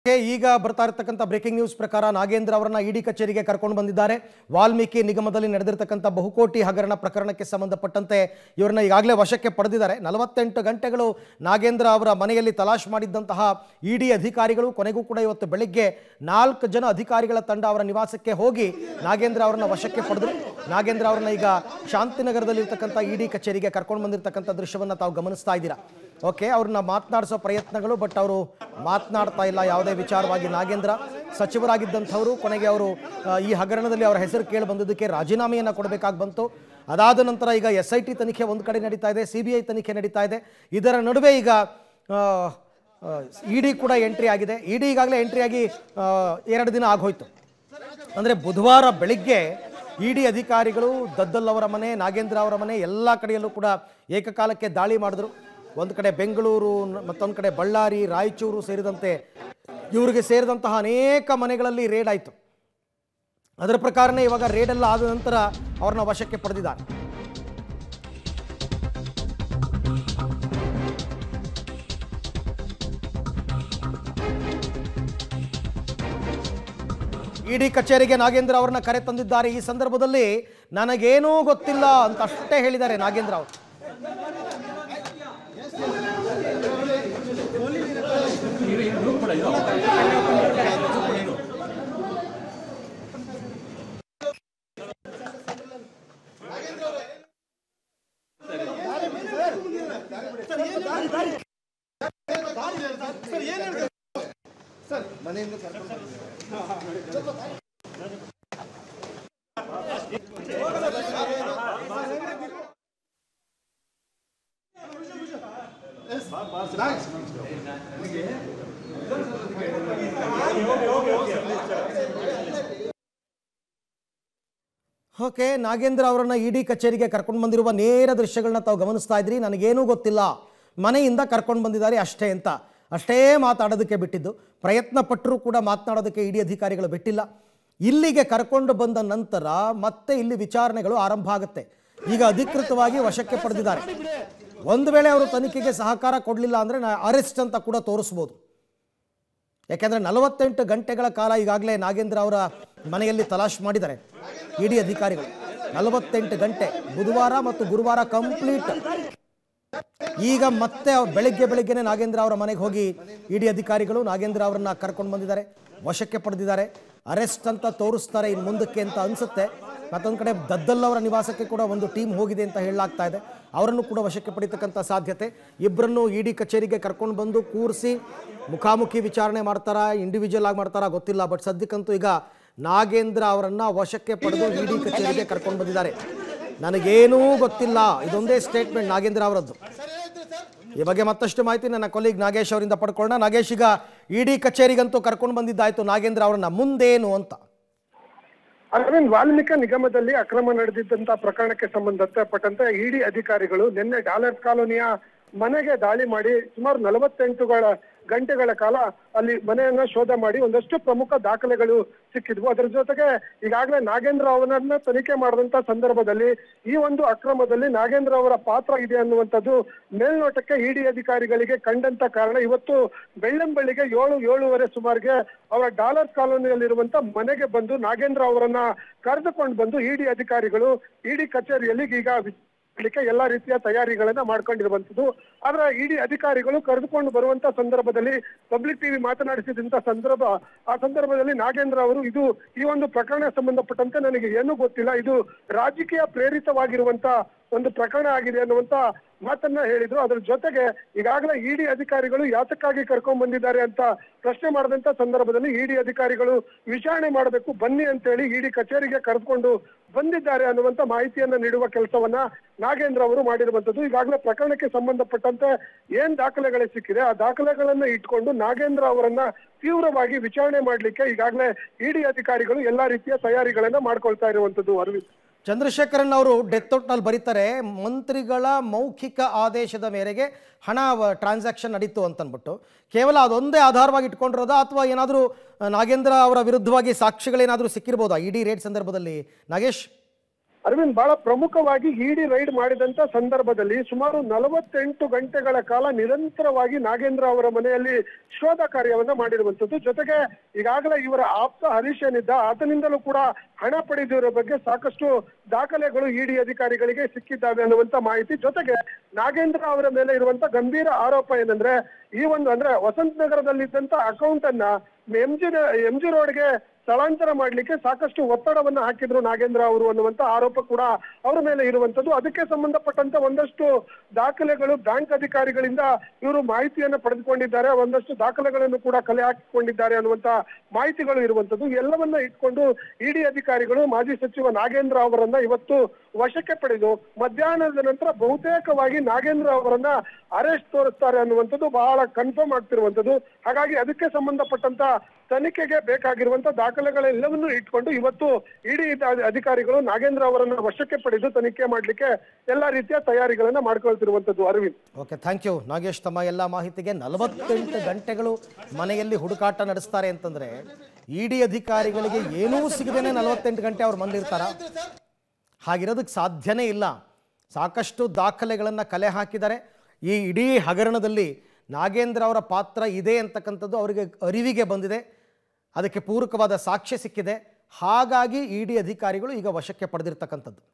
K ಈಗ ಬರ್ತಾ ಇರತಕ್ಕಂಥ ಬ್ರೇಕಿಂಗ್ ನ್ಯೂಸ್ ಪ್ರಕಾರ ನಾಗೇಂದ್ರ ಅವರನ್ನ ಇಡಿ ಕಚೇರಿಗೆ ಕರ್ಕೊಂಡು ಬಂದಿದ್ದಾರೆ ವಾಲ್ಮೀಕಿ ನಿಗಮದಲ್ಲಿ ನಡೆದಿರ್ತಕ್ಕಂಥ ಬಹುಕೋಟಿ ಹಗರಣ ಪ್ರಕರಣಕ್ಕೆ ಸಂಬಂಧಪಟ್ಟಂತೆ ಇವರನ್ನ ಈಗಾಗಲೇ ವಶಕ್ಕೆ ಪಡೆದಿದ್ದಾರೆ ನಲವತ್ತೆಂಟು ಗಂಟೆಗಳು ನಾಗೇಂದ್ರ ಅವರ ಮನೆಯಲ್ಲಿ ತಲಾಶ್ ಮಾಡಿದ್ದಂತಹ ಇಡಿ ಅಧಿಕಾರಿಗಳು ಕೊನೆಗೂ ಕೂಡ ಇವತ್ತು ಬೆಳಿಗ್ಗೆ ನಾಲ್ಕು ಜನ ಅಧಿಕಾರಿಗಳ ತಂಡ ಅವರ ನಿವಾಸಕ್ಕೆ ಹೋಗಿ ನಾಗೇಂದ್ರ ಅವರನ್ನ ವಶಕ್ಕೆ ಪಡೆದರು ನಾಗೇಂದ್ರ ಅವರನ್ನ ಈಗ ಶಾಂತಿನಗರದಲ್ಲಿರ್ತಕ್ಕಂಥ ಇಡಿ ಕಚೇರಿಗೆ ಕರ್ಕೊಂಡು ಬಂದಿರತಕ್ಕಂಥ ದೃಶ್ಯವನ್ನು ತಾವು ಗಮನಿಸ್ತಾ ಇದ್ದೀರಾ ಓಕೆ ಅವ್ರನ್ನ ಮಾತನಾಡಿಸೋ ಪ್ರಯತ್ನಗಳು ಬಟ್ ಅವರು ಮಾತನಾಡ್ತಾ ಇಲ್ಲ ಯಾವುದೇ ವಿಚಾರವಾಗಿ ನಾಗೇಂದ್ರ ಸಚಿವರಾಗಿದ್ದಂಥವರು ಕೊನೆಗೆ ಅವರು ಆ, ಈ ಹಗರಣದಲ್ಲಿ ಅವರ ಹೆಸರು ಕೇಳಿ ಬಂದಿದ್ದಕ್ಕೆ ರಾಜೀನಾಮೆಯನ್ನು ಕೊಡಬೇಕಾಗಿ ಬಂತು ಅದಾದ ನಂತರ ಈಗ ಎಸ್ ಐ ಟಿ ತನಿಖೆ ಒಂದು ಕಡೆ ನಡೀತಾ ಇದೆ ಸಿ ಬಿ ಐ ತನಿಖೆ ನಡೀತಾ ಇದೆ ಇದರ ನಡುವೆ ಈಗ ಇ ಡಿ ಕೂಡ ಎಂಟ್ರಿ ಆಗಿದೆ ಇ ಡಿ ಈಗಾಗಲೇ ಎಂಟ್ರಿ ಆಗಿ ಆ, ಎರಡು ದಿನ ಆಗೋಯ್ತು ಅಂದರೆ ಬುಧವಾರ ಬೆಳಿಗ್ಗೆ ಇ ಡಿ ಅಧಿಕಾರಿಗಳು ದದ್ದಲ್ ಅವರ ಮನೆ ನಾಗೇಂದ್ರ ಅವರ ಮನೆ ಎಲ್ಲ ಕಡೆಯಲ್ಲೂ ಕೂಡ ಏಕಕಾಲಕ್ಕೆ ದಾಳಿ ಮಾಡಿದ್ರು ಒಂದು ಕಡೆ ಬೆಂಗಳೂರು ನ- ಮತ್ತೊಂದು ಕಡೆ ಬಳ್ಳಾರಿ ರಾಯಚೂರು ಸೇರಿದಂತೆ ಇವರಿಗೆ ಸೇರಿದಂತಹ ಅನೇಕ ಮನೆಗಳಲ್ಲಿ ರೇಡ್ ಆಯಿತು ಅದರ ಪ್ರಕಾರನೇ ಇವಾಗ ರೇಡೆಲ್ಲ ಆದ ನಂತರ ಅವ್ರನ್ನ ವಶಕ್ಕೆ ಪಡೆದಿದ್ದಾರೆ ಇಡಿ ಕಚೇರಿಗೆ ನಾಗೇಂದ್ರ ಅವರನ್ನ ಕರೆ ತಂದಿದ್ದಾರೆ ಈ ಸಂದರ್ಭದಲ್ಲಿ ನನಗೇನೂ ಗೊತ್ತಿಲ್ಲ ಅಂತ ಅಷ್ಟೇ ಹೇಳಿದ್ದಾರೆ ನಾಗೇಂದ್ರ ಅವರು ಓಕೆ ನಾಗೇಂದ್ರ ಅವರನ್ನ ಇಡಿ ಕಚೇರಿಗೆ ಕರ್ಕೊಂಡು ಬಂದಿರುವ ನೇರ ದೃಶ್ಯಗಳನ್ನ ತಾವು ಗಮನಿಸ್ತಾ ಇದ್ರಿ ನನಗೇನೂ ಗೊತ್ತಿಲ್ಲ ಮನೆಯಿಂದ ಕರ್ಕೊಂಡು ಬಂದಿದ್ದಾರೆ ಅಷ್ಟೇ ಅಂತ ಅಷ್ಟೇ ಮಾತಾಡೋದಕ್ಕೆ ಬಿಟ್ಟಿದ್ದು ಪ್ರಯತ್ನ ಪಟ್ಟರೂ ಕೂಡ ಮಾತನಾಡೋದಕ್ಕೆ ಇಡಿ ಅಧಿಕಾರಿಗಳು ಬಿಟ್ಟಿಲ್ಲ ಇಲ್ಲಿಗೆ ಕರ್ಕೊಂಡು ಬಂದ ನಂತರ ಮತ್ತೆ ಇಲ್ಲಿ ವಿಚಾರಣೆಗಳು ಆರಂಭ ಆಗುತ್ತೆ ಈಗ ಅಧಿಕೃತವಾಗಿ ವಶಕ್ಕೆ ಪಡೆದಿದ್ದಾರೆ ಒಂದು ವೇಳೆ ಅವರು ತನಿಖೆಗೆ ಸಹಕಾರ ಕೊಡಲಿಲ್ಲ ಅಂದರೆ ನಾ ಅರೆಸ್ಟ್ ಅಂತ ಕೂಡ ತೋರಿಸ್ಬೋದು ಯಾಕೆಂದರೆ ನಲವತ್ತೆಂಟು ಗಂಟೆಗಳ ಕಾಲ ಈಗಾಗಲೇ ನಾಗೇಂದ್ರ ಅವರ ಮನೆಯಲ್ಲಿ ತಲಾಶ್ ಮಾಡಿದ್ದಾರೆ ಇಡಿ ಅಧಿಕಾರಿಗಳು ನಲವತ್ತೆಂಟು ಗಂಟೆ ಬುಧವಾರ ಮತ್ತು ಗುರುವಾರ ಕಂಪ್ಲೀಟ್ ಈಗ ಮತ್ತೆ ಅವ್ರು ಬೆಳಿಗ್ಗೆ ಬೆಳಿಗ್ಗೆನೆ ನಾಗೇಂದ್ರ ಅವರ ಮನೆಗೆ ಹೋಗಿ ಇಡಿ ಅಧಿಕಾರಿಗಳು ನಾಗೇಂದ್ರ ಅವರನ್ನ ಕರ್ಕೊಂಡು ಬಂದಿದ್ದಾರೆ ವಶಕ್ಕೆ ಪಡೆದಿದ್ದಾರೆ ಅರೆಸ್ಟ್ ಅಂತ ತೋರಿಸ್ತಾರೆ ಇನ್ನು ಮುಂದಕ್ಕೆ ಅಂತ ಅನಿಸುತ್ತೆ ಮತ್ತೊಂದು ಕಡೆ ದದ್ದಲ್ ಅವರ ನಿವಾಸಕ್ಕೆ ಕೂಡ ಒಂದು ಟೀಮ್ ಹೋಗಿದೆ ಅಂತ ಹೇಳಲಾಗ್ತಾ ಇದೆ ಅವರನ್ನು ಕೂಡ ವಶಕ್ಕೆ ಪಡಿತಕ್ಕಂಥ ಸಾಧ್ಯತೆ ಇಬ್ಬರನ್ನು ಇಡಿ ಕಚೇರಿಗೆ ಕರ್ಕೊಂಡು ಬಂದು ಕೂರಿಸಿ ಮುಖಾಮುಖಿ ವಿಚಾರಣೆ ಮಾಡ್ತಾರಾ ಇಂಡಿವಿಜುವಲ್ ಆಗಿ ಮಾಡ್ತಾರಾ ಗೊತ್ತಿಲ್ಲ ಬಟ್ ಸದ್ಯಕ್ಕಂತೂ ಈಗ ನಾಗೇಂದ್ರ ಅವರನ್ನ ವಶಕ್ಕೆ ಪಡೆದು ಇಡಿ ಕಚೇರಿಗೆ ಕರ್ಕೊಂಡು ಬಂದಿದ್ದಾರೆ ನನಗೇನೂ ಗೊತ್ತಿಲ್ಲ ಇದೊಂದೇ ಸ್ಟೇಟ್ಮೆಂಟ್ ನಾಗೇಂದ್ರ ಅವರದ್ದು ಈ ಬಗ್ಗೆ ಮತ್ತಷ್ಟು ಮಾಹಿತಿ ನನ್ನ ಕೊಲೀಗ್ ನಾಗೇಶ್ ಅವರಿಂದ ಪಡ್ಕೊಳ್ಳೋಣ ನಾಗೇಶ್ ಈಗ ಇಡಿ ಕಚೇರಿಗಂತೂ ಕರ್ಕೊಂಡು ಬಂದಿದ್ದಾಯ್ತು ನಾಗೇಂದ್ರ ಅವರನ್ನ ಮುಂದೇನು ಅಂತ ಅರವಿಂದ್ ವಾಲ್ಮೀಕಿ ನಿಗಮದಲ್ಲಿ ಅಕ್ರಮ ನಡೆದಿದ್ದಂತ ಪ್ರಕರಣಕ್ಕೆ ಸಂಬಂಧಪಟ್ಟಂತೆ ಇಡಿ ಅಧಿಕಾರಿಗಳು ನಿನ್ನೆ ಡಾಲರ್ಸ್ ಕಾಲೋನಿಯ ಮನೆಗೆ ದಾಳಿ ಮಾಡಿ ಸುಮಾರು ನಲವತ್ತೆಂಟುಗಳ ಗಂಟೆಗಳ ಕಾಲ ಅಲ್ಲಿ ಮನೆಯನ್ನ ಶೋಧ ಮಾಡಿ ಒಂದಷ್ಟು ಪ್ರಮುಖ ದಾಖಲೆಗಳು ಸಿಕ್ಕಿದ್ವು ಅದರ ಜೊತೆಗೆ ಈಗಾಗಲೇ ನಾಗೇಂದ್ರ ಅವರನ್ನ ತನಿಖೆ ಮಾಡಿದಂತ ಸಂದರ್ಭದಲ್ಲಿ ಈ ಒಂದು ಅಕ್ರಮದಲ್ಲಿ ನಾಗೇಂದ್ರ ಅವರ ಪಾತ್ರ ಇದೆ ಅನ್ನುವಂಥದ್ದು ಮೇಲ್ನೋಟಕ್ಕೆ ಇಡಿ ಅಧಿಕಾರಿಗಳಿಗೆ ಕಂಡಂತ ಕಾರಣ ಇವತ್ತು ಬೆಳ್ಳಂಬೆಳಿಗ್ಗೆ ಏಳು ಏಳುವರೆ ಸುಮಾರಿಗೆ ಅವರ ಡಾಲರ್ ಕಾಲೋನಿಯಲ್ಲಿರುವಂತ ಮನೆಗೆ ಬಂದು ನಾಗೇಂದ್ರ ಅವರನ್ನ ಕರೆದುಕೊಂಡು ಬಂದು ಇಡಿ ಅಧಿಕಾರಿಗಳು ಇಡಿ ಕಚೇರಿಯಲ್ಲಿ ಈಗ ವಿಚಾರಿಸಲಿಕ್ಕೆ ಎಲ್ಲಾ ರೀತಿಯ ತಯಾರಿಗಳನ್ನ ಮಾಡ್ಕೊಂಡಿರುವಂತದ್ದು ಆದ್ರೆ ಇಡಿ ಅಧಿಕಾರಿಗಳು ಕರೆದುಕೊಂಡು ಬರುವಂತ ಸಂದರ್ಭದಲ್ಲಿ ಪಬ್ಲಿಕ್ ಟಿವಿ ಮಾತನಾಡಿಸಿದಂತ ಸಂದರ್ಭ ಆ ಸಂದರ್ಭದಲ್ಲಿ ನಾಗೇಂದ್ರ ಅವರು ಇದು ಈ ಒಂದು ಪ್ರಕರಣ ಸಂಬಂಧಪಟ್ಟಂತೆ ನನಗೆ ಏನೂ ಗೊತ್ತಿಲ್ಲ ಇದು ರಾಜಕೀಯ ಪ್ರೇರಿತವಾಗಿರುವಂತ ಒಂದು ಪ್ರಕರಣ ಆಗಿದೆ ಅನ್ನುವಂತ ಮಾತನ್ನ ಹೇಳಿದ್ರು ಅದ್ರ ಜೊತೆಗೆ ಈಗಾಗಲೇ ಇಡಿ ಅಧಿಕಾರಿಗಳು ಯಾತಕ್ಕಾಗಿ ಕರ್ಕೊಂಡ್ ಬಂದಿದ್ದಾರೆ ಅಂತ ಪ್ರಶ್ನೆ ಮಾಡಿದಂತ ಸಂದರ್ಭದಲ್ಲಿ ಇಡಿ ಅಧಿಕಾರಿಗಳು ವಿಚಾರಣೆ ಮಾಡಬೇಕು ಬನ್ನಿ ಅಂತೇಳಿ ಇಡಿ ಕಚೇರಿಗೆ ಕರೆದುಕೊಂಡು ಬಂದಿದ್ದಾರೆ ಅನ್ನುವಂತ ಮಾಹಿತಿಯನ್ನ ನೀಡುವ ಕೆಲಸವನ್ನ ನಾಗೇಂದ್ರ ಅವರು ಮಾಡಿರುವಂತದ್ದು ಈಗಾಗಲೇ ಪ್ರಕರಣಕ್ಕೆ ಸಂಬಂಧಪಟ್ಟಂತೆ ಏನ್ ದಾಖಲೆಗಳು ಸಿಕ್ಕಿದೆ ಆ ದಾಖಲೆಗಳನ್ನ ಇಟ್ಕೊಂಡು ನಾಗೇಂದ್ರ ಅವರನ್ನ ತೀವ್ರವಾಗಿ ವಿಚಾರಣೆ ಮಾಡ್ಲಿಕ್ಕೆ ಈಗಾಗಲೇ ಇಡಿ ಅಧಿಕಾರಿಗಳು ಎಲ್ಲಾ ರೀತಿಯ ತಯಾರಿಗಳನ್ನ ಮಾಡ್ಕೊಳ್ತಾ ಇರುವಂತದ್ದು ಅರವಿಂದ್ ಚಂದ್ರಶೇಖರನ್ ಅವರು ಡೆತ್ ಔಟ್ನಲ್ಲಿ ಬರೀತಾರೆ ಮಂತ್ರಿಗಳ ಮೌಖಿಕ ಆದೇಶದ ಮೇರೆಗೆ ಹಣ ಟ್ರಾನ್ಸಾಕ್ಷನ್ ನಡೀತು ಅಂತನ್ಬಿಟ್ಟು ಕೇವಲ ಅದೊಂದೇ ಆಧಾರವಾಗಿ ಇಟ್ಕೊಂಡಿರೋದಾ ಅಥವಾ ಏನಾದರೂ ನಾಗೇಂದ್ರ ಅವರ ವಿರುದ್ಧವಾಗಿ ಸಾಕ್ಷಿಗಳೇನಾದರೂ ಸಿಕ್ಕಿರ್ಬೋದಾ ಇಡೀ ರೇಟ್ ಸಂದರ್ಭದಲ್ಲಿ ನಾಗೇಶ್ ಅರವಿಂದ್ ಬಹಳ ಪ್ರಮುಖವಾಗಿ ಇಡಿ ರೈಡ್ ಮಾಡಿದಂತ ಸಂದರ್ಭದಲ್ಲಿ ಸುಮಾರು ನಲವತ್ತೆಂಟು ಗಂಟೆಗಳ ಕಾಲ ನಿರಂತರವಾಗಿ ನಾಗೇಂದ್ರ ಅವರ ಮನೆಯಲ್ಲಿ ಶೋಧ ಕಾರ್ಯವನ್ನ ಮಾಡಿರುವಂತದ್ದು ಜೊತೆಗೆ ಈಗಾಗಲೇ ಇವರ ಆಪ್ತ ಹರೀಶ್ ಏನಿದ್ದ ಆತನಿಂದಲೂ ಕೂಡ ಹಣ ಪಡೆದಿರೋ ಬಗ್ಗೆ ಸಾಕಷ್ಟು ದಾಖಲೆಗಳು ಇಡಿ ಅಧಿಕಾರಿಗಳಿಗೆ ಸಿಕ್ಕಿದ್ದಾವೆ ಅನ್ನುವಂತ ಮಾಹಿತಿ ಜೊತೆಗೆ ನಾಗೇಂದ್ರ ಅವರ ಮೇಲೆ ಇರುವಂತ ಗಂಭೀರ ಆರೋಪ ಏನಂದ್ರೆ ಈ ಒಂದು ಅಂದ್ರೆ ವಸಂತ ನಗರದಲ್ಲಿದ್ದಂತ ಅಕೌಂಟ್ ಅನ್ನ ಎಂ ಜಿ ಎಂ ಜಿ ರೋಡ್ಗೆ ಸ್ಥಳಾಂತರ ಮಾಡ್ಲಿಕ್ಕೆ ಸಾಕಷ್ಟು ಒತ್ತಡವನ್ನ ಹಾಕಿದ್ರು ನಾಗೇಂದ್ರ ಅವರು ಅನ್ನುವಂತ ಆರೋಪ ಕೂಡ ಅವರ ಮೇಲೆ ಇರುವಂತದ್ದು ಅದಕ್ಕೆ ಸಂಬಂಧಪಟ್ಟಂತ ಒಂದಷ್ಟು ದಾಖಲೆಗಳು ಬ್ಯಾಂಕ್ ಅಧಿಕಾರಿಗಳಿಂದ ಇವರು ಮಾಹಿತಿಯನ್ನ ಪಡೆದುಕೊಂಡಿದ್ದಾರೆ ಒಂದಷ್ಟು ದಾಖಲೆಗಳನ್ನು ಕೂಡ ಕಲೆ ಹಾಕಿಕೊಂಡಿದ್ದಾರೆ ಅನ್ನುವಂತ ಮಾಹಿತಿಗಳು ಇರುವಂತದ್ದು ಎಲ್ಲವನ್ನ ಇಟ್ಕೊಂಡು ಇಡಿ ಅಧಿಕಾರಿಗಳು ಮಾಜಿ ಸಚಿವ ನಾಗೇಂದ್ರ ಅವರನ್ನ ಇವತ್ತು ವಶಕ್ಕೆ ಪಡೆದು ಮಧ್ಯಾಹ್ನದ ನಂತರ ಬಹುತೇಕವಾಗಿ ನಾಗೇಂದ್ರ ಅವರನ್ನ ಅರೆಸ್ಟ್ ತೋರಿಸ್ತಾರೆ ಅನ್ನುವಂಥದ್ದು ಬಹಳ ಕನ್ಫರ್ಮ್ ಆಗ್ತಿರುವಂತದ್ದು ಹಾಗಾಗಿ ಅದಕ್ಕೆ ಸಂಬಂಧಪಟ್ಟಂತ ತನಿಖೆಗೆ ಬೇಕಾಗಿರುವಂತ ದಾಖಲೆಗಳೆಲ್ಲವನ್ನೂ ಇಟ್ಕೊಂಡು ಇವತ್ತು ಇಡಿ ಅಧಿಕಾರಿಗಳು ನಾಗೇಂದ್ರ ಅವರನ್ನ ವಶಕ್ಕೆ ಪಡೆದು ತನಿಖೆ ಮಾಡ್ಲಿಕ್ಕೆ ಎಲ್ಲಾ ರೀತಿಯ ತಯಾರಿಗಳನ್ನ ಮಾಡ್ಕೊಳ್ತಿರುವಂತದ್ದು Arvind okay thank you Nagesh ತಮ್ಮ ಎಲ್ಲ ಮಾಹಿತಿಗೆ ನಲವತ್ತೆಂಟು ಗಂಟೆಗಳು ಮನೆಯಲ್ಲಿ ಹುಡುಕಾಟ ನಡೆಸ್ತಾರೆ ಅಂತಂದ್ರೆ ಇಡಿ ಅಧಿಕಾರಿಗಳಿಗೆ ಏನೂ ಸಿಗದೇನೆ ನಲವತ್ತೆಂಟು ಗಂಟೆ ಅವ್ರು ಮನೇಲಿರ್ತಾರ ಹಾಗಿರೋದಕ್ಕೆ ಸಾಧ್ಯನೇ ಇಲ್ಲ ಸಾಕಷ್ಟು ದಾಖಲೆಗಳನ್ನು ಕಲೆ ಹಾಕಿದ್ದಾರೆ ಈ ಇಡೀ ಹಗರಣದಲ್ಲಿ ನಾಗೇಂದ್ರ ಅವರ ಪಾತ್ರ ಇದೆ ಅಂತಕ್ಕಂಥದ್ದು ಅವರಿಗೆ ಅರಿವಿಗೆ ಬಂದಿದೆ ಅದಕ್ಕೆ ಪೂರಕವಾದ ಸಾಕ್ಷ್ಯ ಸಿಕ್ಕಿದೆ ಹಾಗಾಗಿ ಇಡಿ ಅಧಿಕಾರಿಗಳು ಈಗ ವಶಕ್ಕೆ ಪಡೆದಿರ್ತಕ್ಕಂಥದ್ದು